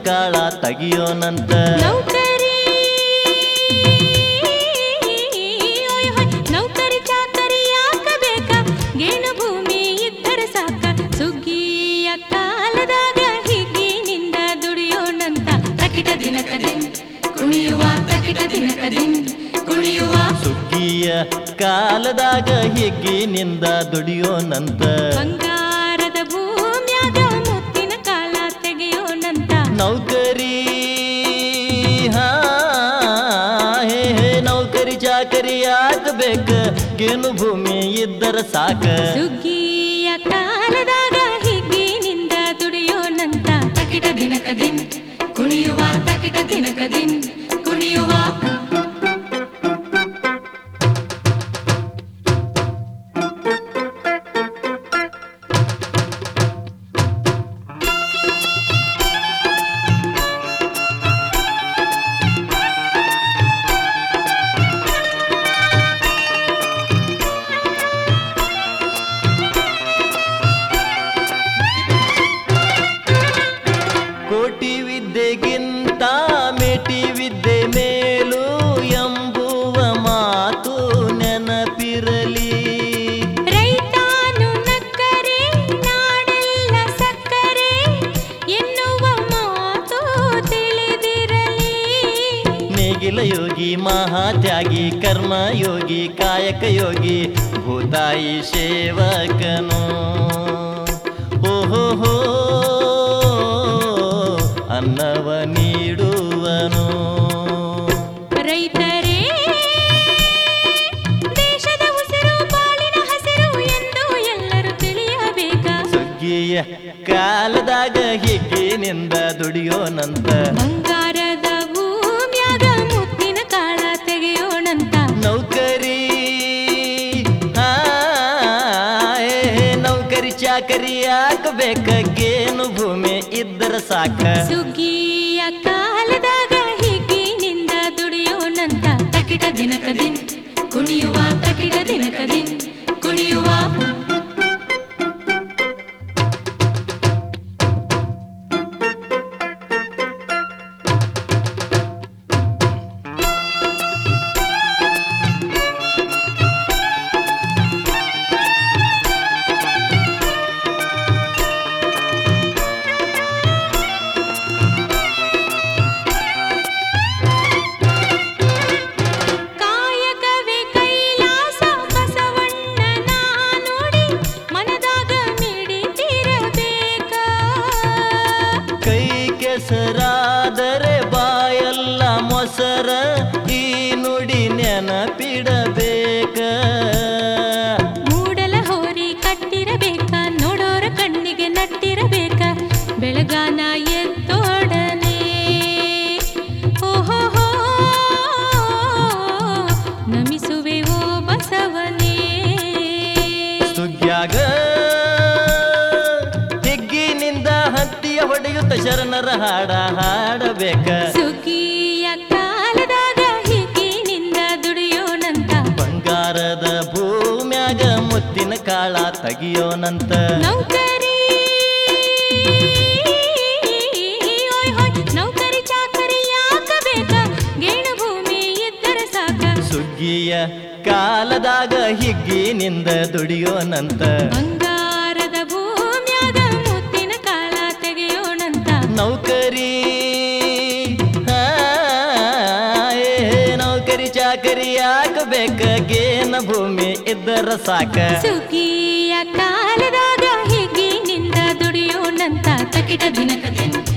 ಕಾಳ ತೆಗಿಯೋನಂತ ನೌಕರಿ ಓಯ್ ಹೊಯ್, ನೌಕರಿ ಚಾಕರಿ ಯಾಕ ಬೇಕ ಗೇಣು ಭೂಮಿ ಇದ್ದರೆ ಸಾಕ ಸುಗ್ಗಿಯ ಕಾಲದಾಗ ಹಿಗ್ಗಿನಿಂದ ದುಡಿಯೋಣಂತ ತಕಿಟ ದಿನಕ ದಿನ್ ಕುಣಿಯುವ ತಕಿಟ ದಿನಕ ದಿನ್ ಕುಣಿಯುವ ಸುಗ್ಗಿಯ ಕಾಲದಾಗ ಹಿಗ್ಗಿನಿಂದ ದುಡಿಯೋನಂತ ಬಂಗಾರದ ಭೂಮ್ಯಾಗ ಮುತ್ತಿನ ಕಾಲ ತೆಗೆಯೋಣಂತ ನೌಕರಿ ಹಾ ಹೇ ಹೇ ನೌಕರಿ ಚಾಕರಿ ಯಾಕಬೇಕ ಗೇನು ಭೂಮಿ ಇದ್ದರ ಸಾಕ ಸುಗ್ಗಿಯ ಕಾಲದಾಗ ಹಿಗ್ಗಿನಿಂದ ದುಡಿಯೋಣಂತ ತಕಿಟ ದಿನಕ ದಿನ್ ಕುಣಿಯುವ ತಕಿಟ ದಿನಕ ದಿನ್ ಕುಣಿಯುವ ಕೋಟಿ ವಿದ್ಯೆಗಿಂತ ಮೇಟಿ ವಿದ್ಯೆ ಮೇಲು ಎಂಬುವ ಮಾತು ನೆನಪಿರಲಿ ರೈತಾನು ನಕ್ಕರೆ ನಾಡೆಲ್ಲ ಸಕ್ಕರೆ ಎನ್ನುವ ಮಾತು ತಿಳಿದಿರಲಿ ನೇಗಿಲ ಯೋಗಿ ಮಹಾತ್ಯಾಗಿ ಕರ್ಮ ಯೋಗಿ ಕಾಯಕ ಯೋಗಿ ಭೂತಾಯಿ ಸೇವಕನು ಓಹೋ ಹೋ ಅನ್ನವ ನೀಡುವನು ರೈತರೇ ದೇಶದ ಉಸಿರು ಬಾಳಿನ ಹಸಿರು ಎಂದು ಎಲ್ಲರೂ ತಿಳಿಯಬೇಕ ಸುಗ್ಗಿಯ ಕಾಲದಾಗ ಹಿಗ್ಗಿನಿಂದ ದುಡಿಯೋನಂತ ಬಂಗಾರದ ಭೂಮ್ಯಾಗ ಮುತ್ತಿನ ಕಾಳ ತೆಗೆಯೋಣಂತ ನೌಕರಿ ಹಾ, ಏ, ನೌಕರಿ ಚಾಕರಿ ಯಾಕಬೇಕ ಗೇನು ಭೂಮಿ ಇದ್ದರ ಸಾಕ ಸುಗ್ಗಿಯ ಕಾಲದಾಗ ಹಿಗ್ಗಿನಿಂದ ದುಡಿಯೋಣಂತ ತಕಿಟ ದಿನಕ ದಿನ್ ಕುಣಿಯುವ ತಕಿಟ ದಿನಕ ದಿನ್ ಕುಣಿಯುವ ಕಾಯಕವೇ ಕೈಲಾಸ ಬಸವಣ್ಣನ ನುಡಿ ಮನದಾಗ ಮಿಡಿತಿರಬೇಕ ಕೈ ಕೆಸರಾದರೆ ಬಾಯಲ್ಲ ಮೊಸರ ಈ ನುಡಿ ನೆನಪಿಡಬೇಕ ಮೂಡಲ ಹೋರಿ ಕಟ್ಟಿರಬೇಕ ನೋಡೋರ ಕಣ್ಣಿಗೆ ನಟ್ಟಿರಬೇಕ ಬೆಳಗಾನ ಎದ್ದೋಡನೆ ಓಹೋ ನಮಿಸುವೆ ಓ ಬಸವನೇ ಸುಗ್ಗ್ಯಾಗ ಹಿಗ್ಗಿನಿಂದ ಹತ್ತಿಯ ಹೊಡೆಯುತ್ತ ಶರಣರ ಹಾಡ ಹಾಡಬೇಕ ಸುಗ್ಗಿಯ ಕಾಲದಾಗ ಹಿಗ್ಗಿನಿಂದ ದುಡಿಯೋಣಂತ ಬಂಗಾರದ ಭೂಮ್ಯಾಗ ಮುತ್ತಿನ ಕಾಳ ತೆಗಿಯೋನಂತ ನೌಕರಿ ಓಯ್ ಹೋಯ್, ನೌಕರಿ ಚಾಕರಿ ಯಾಕ ಬೇಕ ಗೇಣು ಭೂಮಿ ಇದ್ದರೆ ಸಾಕ ಸುಗ್ಗಿಯ ಕಾಲದಾಗ ಹಿಗ್ಗಿನಿಂದ ದುಡಿಯೋನಂತ ಬಂಗಾರದ ಭೂಮ್ಯಾಗ ಮುತ್ತಿನ ಕಾಲ ತೆಗೆಯೋಣಂತ ನೌಕರಿ ಹಾ, ಏ, ನೌಕರಿ ಚಾಕರಿ ಯಾಕಬೇಕ ಗೇನ ಭೂಮಿ ಇದ್ದರ ಸಾಕ ಸುಗ್ಗಿಯ ಕಾಲದಾಗ ಹಿಗ್ಗಿನಿಂದ ದುಡಿಯೋಣಂತ ತಕಿಟ ದಿನಕ ದಿನ